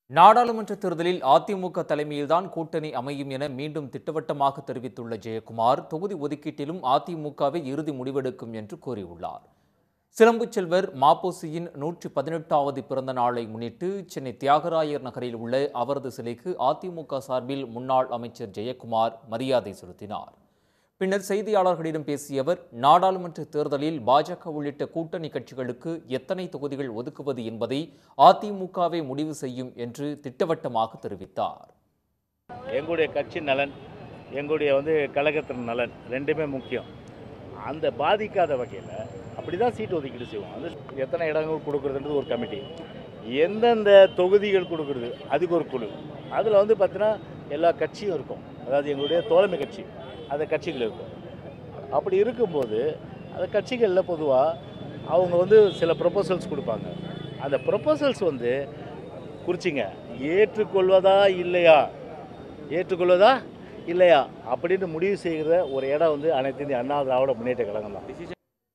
நாடாளுமன்ற தேர்தலில் அதிமுக தலைமையில்தான் கூட்டணி அமையும் என மீண்டும் திட்டவட்டமாக தெரிவித்துள்ள ஜெயக்குமார் தொகுதி ஒதுக்கீட்டிலும் அதிமுகவே இறுதி முடிவெடுக்கும் என்று கூறியுள்ளார் சிலம்பு செல்வர் மாப்போசியின் நூற்றி பதினெட்டாவது பிறந்த நாளை முன்னிட்டு சென்னை தியாகராயர் நகரில் உள்ள அவரது சிலைக்கு அதிமுக சார்பில் முன்னாள் அமைச்சர் ஜெயக்குமார் மரியாதை செலுத்தினார் பின்னர் செய்தியாளர்களிடம் பேசிய அவர் நாடாளுமன்ற தேர்தலில் பாஜக உள்ளிட்ட கூட்டணி கட்சிகளுக்கு எத்தனை தொகுதிகள் ஒதுக்குவது என்பதை அதிமுகவே முடிவு செய்யும் என்று திட்டவட்டமாக தெரிவித்தார் எங்களுடைய கட்சி நலன் எங்களுடைய வந்து கழகத்தின் நலன் ரெண்டுமே முக்கியம் அந்த பாதிக்காத வகையில் அப்படி தான் சீட் ஒதுக்கீடு செய்வோம் அது எத்தனை இடங்கள் கொடுக்குறதுன்றது ஒரு கமிட்டி எந்தெந்த தொகுதிகள் கொடுக்குறது அதுக்கு ஒரு குழு அதில் வந்து பார்த்தீங்கன்னா எல்லா கட்சியும் இருக்கும் அதாவது எங்களுடைய தோழமை கட்சி அந்த கட்சிகள் இருக்கும் அப்படி இருக்கும்போது அந்த கட்சிகளில் பொதுவாக அவங்க வந்து சில ப்ரொபோசல்ஸ் கொடுப்பாங்க அந்த ப்ரொபோசல்ஸ் வந்து குறிச்சிங்க ஏற்றுக்கொள்வதா இல்லையா ஏற்றுக்கொள்வதா இல்லையா அப்படின்னு முடிவு செய்கிற ஒரு இடம் வந்து அனைத்து இந்திய அண்ணா திராவிட முன்னேற்ற கழகம் தான்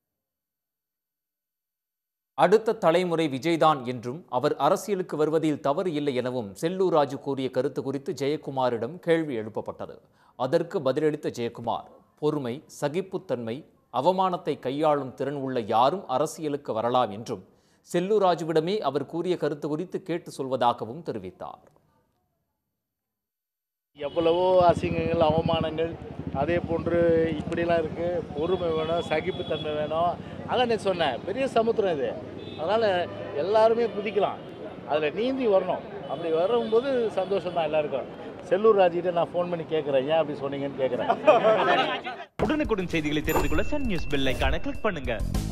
அடுத்த தலைமுறை விஜய்தான் என்றும் அவர் அரசியலுக்கு வருவதில் தவறு இல்லை எனவும் செல்லூர் ராஜு கூறிய கருத்து குறித்து ஜெயக்குமாரிடம் கேள்வி எழுப்பப்பட்டது அதற்கு பதிலளித்த ஜெயக்குமார் பொறுமை சகிப்புத்தன்மை அவமானத்தை கையாளும் திறன் உள்ள யாரும் அரசியலுக்கு வரலாம் என்றும் செல்லூர் ராஜுவிடமே அவர் கூறிய கருத்து குறித்து கேட்டு சொல்வதாகவும் தெரிவித்தார் எவ்வளவோ அசிங்கங்கள் அவமானங்கள் அதே போன்று இப்படிலாம் இருக்குது பொறுமை வேணும் சகிப்புத்தன்மை வேணும் அதான் நான் சொன்னேன் பெரிய சமுத்திரம் இது அதனால் எல்லாருமே குதிக்கலாம் அதில் நீந்தி வரணும் அப்படி வரும்போது சந்தோஷம் தான் எல்லாருக்கும் செல்லூர் ராஜிகிட்ட நான் ஃபோன் பண்ணி கேட்குறேன் ஏன் அப்படி சொன்னீங்கன்னு கேட்குறேன் உடனுக்குடன் செய்திகளை தெரிந்து கொள்ள சன் நியூஸ் பெல் ஐகானை கிளிக் பண்ணுங்க